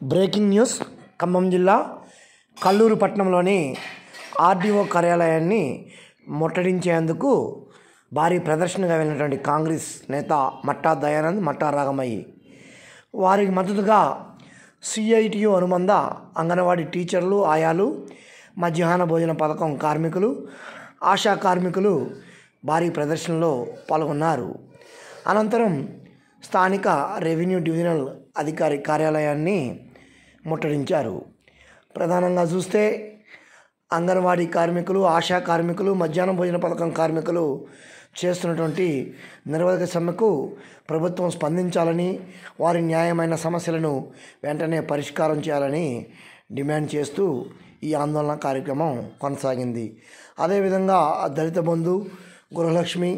breaking news Khammam జిల్లా కల్లూరు పట్టణంలోని RDO కార్యాలయాన్ని ముట్టడించేందుకు భారీ ప్రదర్శనగా వెళ్ళినటువంటి కాంగ్రెస్ నేత మట్టా దయానంద్ మట్టా రాగమయ్యి వారికి మద్దతుగా సిఐటియు అనుబంధ అంగన్వాడీ టీచర్లు ఆయాలు మధ్యాహ్న భోజన పథకం కార్మికులు ఆశా కార్మికులు భారీ ప్రదర్శనలో పాల్గొన్నారు అనంతరం స్థానిక రెవెన్యూ డివిజనల్ అధికారి కార్యాలయాన్ని ముట్టడించారు ప్రధానంగా చూస్తే అంగన్వాడీ కార్మికులు ఆశా కార్మికులు మధ్యాహ్న భోజన పథకం కార్మికులు చేస్తున్నటువంటి నిరవధిక సమ్మెకు ప్రభుత్వం స్పందించాలని వారి న్యాయమైన సమస్యలను వెంటనే పరిష్కారం చేయాలని డిమాండ్ చేస్తూ ఈ ఆందోళన కార్యక్రమం కొనసాగింది అదేవిధంగా దళిత బంధు గృహలక్ష్మి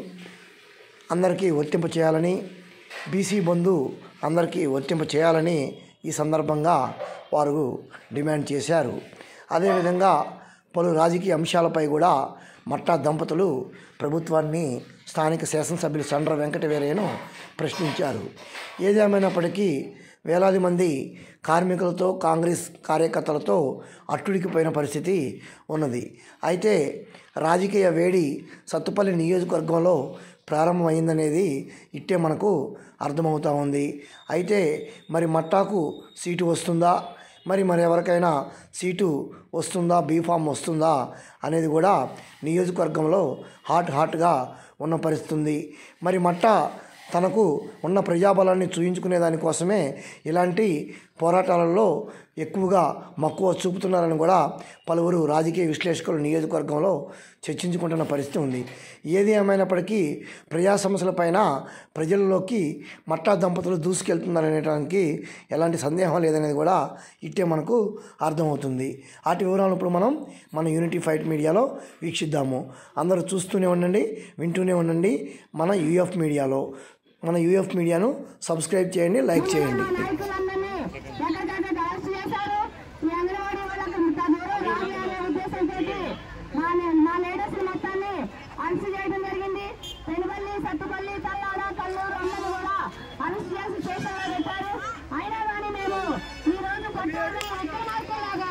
అందరికీ వర్తింప చేయాలని బీసీ బంధు అందరికీ వర్తింప చేయాలని ఈ సందర్భంగా వారు డిమాండ్ చేశారు అదేవిధంగా పలు రాజకీయ అంశాలపై కూడా మట్టా దంపతులు ప్రభుత్వాన్ని స్థానిక శాసనసభ్యులు సండ్ర వెంకటవీరయ్యను ప్రశ్నించారు ఏదేమైనప్పటికీ వేలాది మంది కార్మికులతో కాంగ్రెస్ కార్యకర్తలతో అట్టుడికిపోయిన పరిస్థితి ఉన్నది అయితే రాజకీయ వేడి సత్తుపల్లి నియోజకవర్గంలో ప్రారంభమైందనేది ఇట్టే మనకు అర్థమవుతూ ఉంది అయితే మరి మట్టాకు సీటు వస్తుందా మరి మరి ఎవరికైనా సీటు వస్తుందా బీఫామ్ వస్తుందా అనేది కూడా నియోజకవర్గంలో హాట్ హాట్గా ఉన్న పరిస్థితి ఉంది మరి మట్ట తనకు ఉన్న ప్రజాబలాన్ని చూయించుకునే దానికోసమే ఇలాంటి పోరాటాలలో ఎక్కువగా మక్కువ చూపుతున్నారని కూడా పలువురు రాజకీయ విశ్లేషకులు నియోజకవర్గంలో చర్చించుకుంటున్న పరిస్థితి ఉంది ఏది ఏమైనప్పటికీ ప్రజా సమస్యలపైన ప్రజల్లోకి మట్టా దంపతులు దూసుకెళ్తున్నారనేటానికి ఎలాంటి సందేహం లేదనేది కూడా ఇట్టే మనకు అర్థమవుతుంది వాటి వివరాలు ఇప్పుడు మనం మన యూనిటీ ఫైట్ మీడియాలో వీక్షిద్దాము అందరూ చూస్తూనే ఉండండి వింటూనే ఉండండి మన యూఎఫ్ మీడియాలో మన యూఎఫ్ మీడియాను సబ్స్క్రైబ్ చేయండి లైక్ చేయండి నాయకులందరినీ ఎక్కడికక్కడ అరెస్ట్ చేశారు ఈ అంగన్వాడీ వాళ్ళకి ఇంత దూరం రాని అనే ఉద్దేశంతో మా మా లేడీస్ మొత్తాన్ని అరెస్ట్ చేయడం జరిగింది పెనుపల్లి సత్తుపల్లి కల్లాడ కల్లూరు అమ్మని కూడా అరెస్ట్ చేసి స్టేషన్లో పెట్టారు అయినా కానీ మేము ఈ రోజు పట్టుదల ఉత్తరాలాగా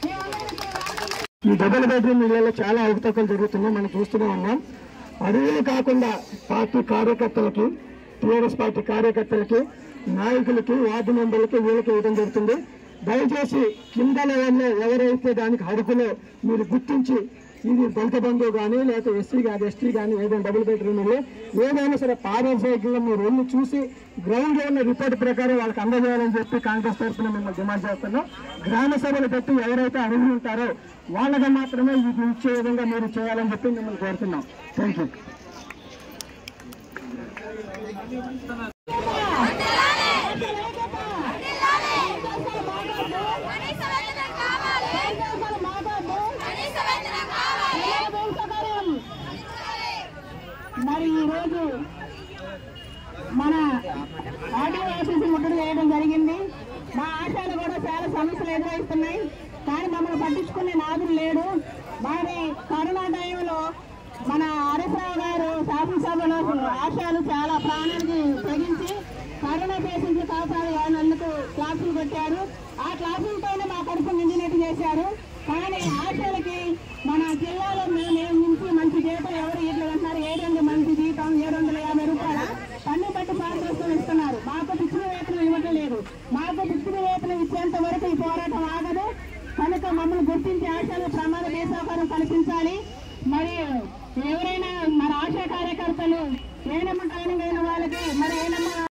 ఈ డబుల్ బెడ్రూమ్ ఇళ్లలో చాలా అవకతవకలు జరుగుతున్నాయి మనం చూస్తూనే ఉన్నాం అరువులు కాకుండా పార్టీ కార్యకర్తలకి టీఆర్ఎస్ పార్టీ కార్యకర్తలకి నాయకులకి వార్డు మెంబర్లకి వీళ్ళకి ఇవ్వడం జరుగుతుంది దయచేసి కింద లెవెల్లో ఎవరైతే దానికి అర్హులో మీరు గుర్తించి ఇది దళిత బంధువు కానీ లేకపోతే ఎస్సీ కానీ ఎస్టీ కానీ ఏదైనా డబుల్ బెడ్రూమ్లో ఏదైనా సరే పారదర్శకంగా మీరు వెళ్ళి చూసి గ్రౌండ్ లో ఉన్న రిపోర్ట్ ప్రకారం వాళ్ళకి అందజేయాలని చెప్పి కాంగ్రెస్ తరఫున మిమ్మల్ని డిమాండ్ చేస్తున్నాం గ్రామ సభలు పెట్టి ఎవరైతే అర్హులు ఉంటారో వాళ్ళకి మాత్రమే ఇది ఇచ్చే విధంగా మీరు చేయాలని చెప్పి మిమ్మల్ని కోరుతున్నాం థ్యాంక్ యూ కనీస వేతనం కావాలి కనీస వేతనం కావాలి మరి ఈ రోజు మన ఆర్డీఓ ఆఫీసు ముట్టడి చేయడం జరిగింది మా ఆశాలు కూడా చాలా సమస్యలు ఎదురవుతున్నాయి కానీ మమ్మల్ని పట్టించుకునే నాదులు లేడు మరి కరోనా టైంలో మన హరీశ్రావు గారు శాసనసభలో ఆశాలు చాలా ప్రాణానికి తెగించి కరోనా పేషెంట్లు కాపాడాలన్నందుకు క్లాసులు పెట్టారు ఆ క్లాసులతోనే మా కడుపు నిండినట్టు చేశారు కానీ ఆశాలకి మన జిల్లాలో మేము మేము నుంచి మంచి జీతం ఎవరు ఇట్లా అంటున్నారు ఏడు వందల మంచి జీతం ఏడు వందల యాభై రూపాయల పన్ను బట్టి పారదర్శనం ఇస్తున్నారు మాకు పిచ్చిన వేతనం ఇవ్వటం లేదు మాకు పిచ్చిన వేతనం ఇచ్చేంత వరకు ఈ పోరాటం ఆగదు కనుక మమ్మల్ని గుర్తించి ఆశాలు ప్రమాద దేశాకారం కల్పించాలి మరి ఎవరైనా మన ఆశా కార్యకర్తలు ఏనమ్మ ట్రైనింగ్ అయిన వాళ్ళకి మరి ఏనమ్మ